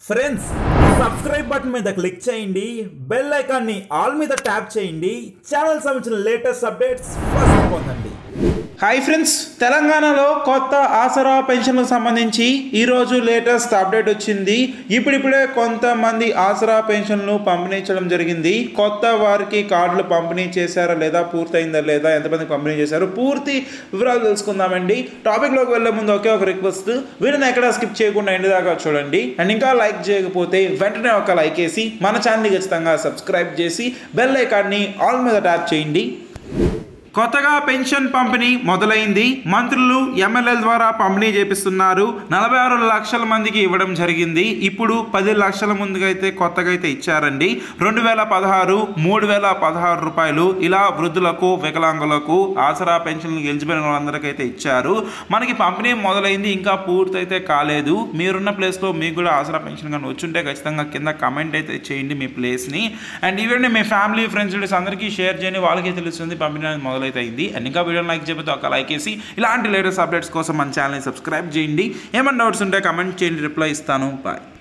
friends subscribe button మీద click చేయండి bell ఐకాన్ని ఆల్ మీద ట్యాప్ చేయండి ఛానల్ సంబంధించిన లేటెస్ట్ అప్డేట్స్ ఫస్ట్ పొందండి హాయ్ ఫ్రెండ్స్ తెలంగాణలో కొత్త ఆసరా పెన్షన్లకు సంబంధించి ఈరోజు లేటెస్ట్ అప్డేట్ వచ్చింది ఇప్పుడిప్పుడే కొంతమంది ఆసరా పెన్షన్లు పంపిణీ చేయడం జరిగింది కొత్త వారికి కార్డులు పంపిణీ చేశారా లేదా పూర్తయిందా లేదా ఎంతమంది పంపిణీ చేశారు పూర్తి వివరాలు తెలుసుకుందామండి టాపిక్లోకి వెళ్ళే ముందు ఒకే ఒక రిక్వెస్ట్ వీడియోని ఎక్కడ స్కిప్ చేయకుండా ఎండ్ దాకా చూడండి అండ్ ఇంకా లైక్ చేయకపోతే వెంటనే ఒక లైక్ వేసి మన ఛానల్ని ఖచ్చితంగా సబ్స్క్రైబ్ చేసి బెల్ ఐకాన్ని ఆల్ మీద ట్యాప్ చేయండి కొత్తగా పెన్షన్ పంపిణీ మొదలైంది మంత్రులు ఎమ్మెల్యేల ద్వారా పంపిణీ చేపిస్తున్నారు నలభై ఆరు లక్షల మందికి ఇవ్వడం జరిగింది ఇప్పుడు పది లక్షల ముందుగా అయితే కొత్తగా అయితే ఇచ్చారండి రెండు వేల పదహారు మూడు వేల పదహారు రూపాయలు ఇలా వృద్ధులకు వికలాంగులకు ఆసరా పెన్షన్లు గెలిచిపోయిన వాళ్ళందరికీ అయితే ఇచ్చారు మనకి పంపిణీ మొదలైంది ఇంకా పూర్తయితే కాలేదు మీరున్న ప్లేస్లో మీకు కూడా ఆసరా పెన్షన్ కానీ వచ్చుంటే ఖచ్చితంగా కింద కమెంట్ అయితే చేయండి మీ ప్లేస్ని అండ్ ఈవెంట్ మీ ఫ్యామిలీ ఫ్రెండ్స్ అందరికీ షేర్ చేయండి వాళ్ళకి తెలుస్తుంది పంపిణీ అనేది మొదలైతే అయింది అండ్ ఇంకా వీడియోని లైక్ చేయకపోతే ఒక లైక్ వేసి ఇలాంటి లేటెస్ట్ అప్డేట్స్ కోసం మన ఛానల్ని సబ్స్క్రైబ్ చేయండి ఏమైనా డౌట్స్ ఉంటే కమెంట్ చేయండి రిప్లై ఇస్తాను బాయ్